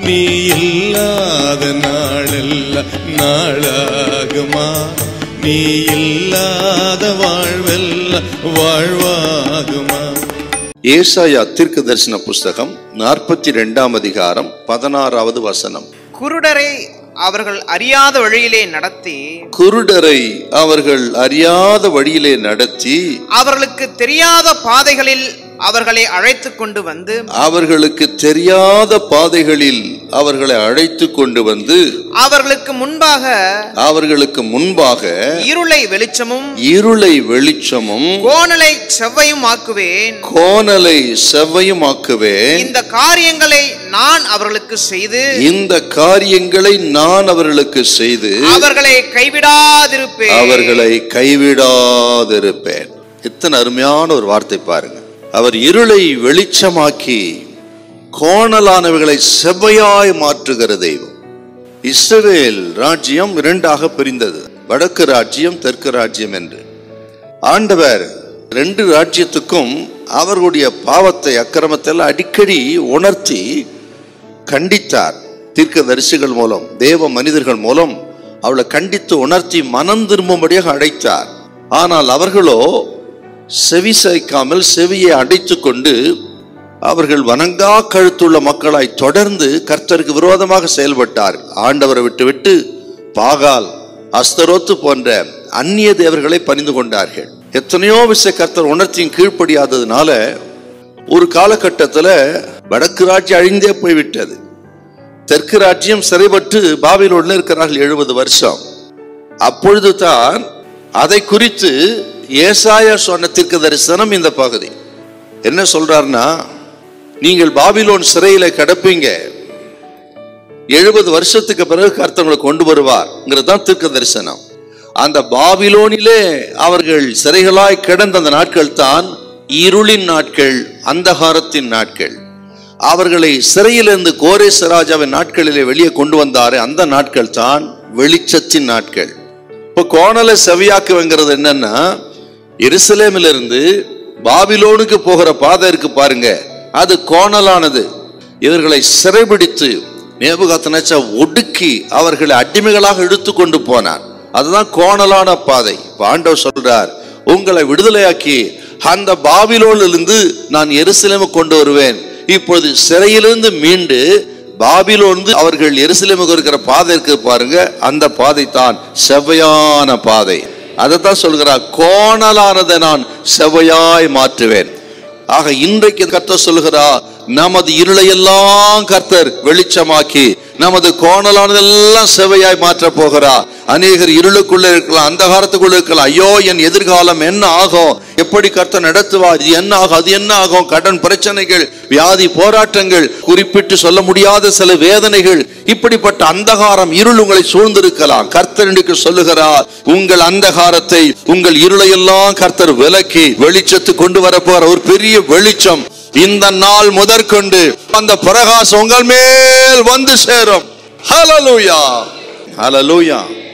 நீ இல்லாத நாளெல்லாம் நாளாகுமா நீ இல்லாத வாழ்வெல்லாம் வாழ்வாகுமா ஏசாயா தீர்க்க தரிசன புஸ்தகம் நாற்பத்தி ரெண்டாம் அதிகாரம் பதினாறாவது வசனம் குருடரை அவர்கள் அறியாத வழியிலே நடத்தி குருடரை அவர்கள் அறியாத வழியிலே நடத்தி அவர்களுக்கு தெரியாத பாதைகளில் அவர்களை அழைத்து கொண்டு வந்து அவர்களுக்கு தெரியாத பாதைகளில் அவர்களை அழைத்து கொண்டு வந்து அவர்களுக்கு முன்பாக அவர்களுக்கு முன்பாக இருளை வெளிச்சமும் இருளை வெளிச்சமும் கோணலை செவ்வையும் ஆக்குவேன் கோணலை செவ்வையுமாக்குவேன் இந்த காரியங்களை நான் அவர்களுக்கு செய்து இந்த காரியங்களை நான் அவர்களுக்கு செய்து அவர்களை கைவிடாதிருப்பேன் அவர்களை கைவிடாதிருப்பேன் எத்தனை அருமையான ஒரு வார்த்தை பாருங்க அவர் இருளை வெளிச்சமாக்கி கோணலானவைகளை செவ்வையாய் மாற்றுகிற தெய்வம் இஸ்ரவேல் ராஜ்யம் இரண்டாக பிரிந்தது வடக்கு ராஜ்யம் தெற்கு ராஜ்யம் என்று ஆண்டவர் ரெண்டு ராஜ்யத்துக்கும் அவர்களுடைய பாவத்தை அக்கிரமத்தை எல்லாம் அடிக்கடி உணர்த்தி கண்டித்தார் தீர்க்கதரிசிகள் மூலம் தேவ மனிதர்கள் மூலம் அவளை கண்டித்து உணர்த்தி மனம் திரும்பும்படியாக அழைத்தார் ஆனால் அவர்களோ செவி சாய்க்காமல் செவியை அடைத்து கொண்டு அவர்கள் வணங்கா கழுத்துள்ள மக்களாய் தொடர்ந்து கர்த்தருக்கு விரோதமாக செயல்பட்டார் ஆண்டவரை விட்டுவிட்டு பாகால் அஸ்தரோத்து போன்ற அந்நிய தேவர்களை பணிந்து கொண்டார்கள் எத்தனையோ விஷய கர்த்தர் உணர்த்தியும் கீழ்ப்படியாததுனால ஒரு காலகட்டத்தில் வடக்கு ராஜ்யம் அழிந்தே போய்விட்டது தெற்கு ராஜ்யம் சிறைப்பட்டு பாபிலோன்ல இருக்கிறார்கள் எழுபது வருஷம் அப்பொழுது தான் அதை குறித்து ஏசாயா சொன்ன தீர்க்க தரிசனம் இந்த பகுதி என்ன சொல்றாருன்னா நீங்கள் பாபிலோன் சிறையில கிடப்பீங்க எழுபது வருஷத்துக்கு பிறகு கர்த்தங்களை கொண்டு வருவார்ங்கிறது தான் தீர்க்க தரிசனம் அந்த பாபிலோனிலே அவர்கள் சிறைகளாய் கிடந்த அந்த நாட்கள் தான் இருளின் நாட்கள் அந்தகாரத்தின் நாட்கள் அவர்களை சிறையிலிருந்து கோரேச ராஜாவின் நாட்களிலே வெளியே கொண்டு வந்தாரு அந்த நாட்கள் தான் வெளிச்சத்தின் நாட்கள் இப்போ கோணலை செவியாக்குவங்கிறது என்னன்னா எருசலேமிலிருந்து பாபிலோனுக்கு போகிற பாதை இருக்கு பாருங்க அது கோணலானது இவர்களை சிறைபிடித்து நேபுகாத்தனச்சா ஒடுக்கி அவர்களை அடிமைகளாக இழுத்து கொண்டு போனார் அதுதான் கோணலான பாதை இப்ப ஆண்டவர் சொல்றார் உங்களை விடுதலையாக்கி அந்த பாபிலோனிலிருந்து நான் எருசலேமை கொண்டு வருவேன் இப்பொழுது சிறையிலிருந்து மீண்டு பாபிலோந்து அவர்கள் எருசலேமுக்கு இருக்கிற பாதை இருக்கு பாருங்க அந்த பாதை தான் செவ்வையான பாதை அதைத்தான் சொல்கிறார் கோணலானதை நான் செவ்வையாய் மாற்றுவேன் ஆக இன்றைக்கு கர்த்தர் சொல்கிறார் நமது இருளையெல்லாம் கர்த்தர் வெளிச்சமாக்கி நமது கோணலானதெல்லாம் செவையாய் மாற்ற போகிறார் அநேகர் இருளுக்குள்ள இருக்கலாம் அந்தகாரத்துக்குள்ள இருக்கலாம் ஐயோ என் எதிர்காலம் என்ன ஆகும் எப்படி கர்த்தர் நடத்துவார் இது என்ன ஆகும் அது என்ன ஆகும் கடன் பிரச்சனைகள் வியாதி போராட்டங்கள் குறிப்பிட்டு சொல்ல முடியாத சில வேதனைகள் இப்படிப்பட்ட அந்தகாரம் இருள் உங்களை சூழ்ந்திருக்கலாம் கர்த்தர் இன்றைக்கு சொல்லுகிறார் உங்கள் அந்தகாரத்தை உங்கள் இருளையெல்லாம் கர்த்தர் விலக்கி வெளிச்சத்து கொண்டு வரப்போற ஒரு பெரிய வெளிச்சம் இந்த நாள் முதற்கொண்டு அந்த பிரகாசம் உங்கள் மேல் வந்து சேரும் ஹalleluya ஹalleluya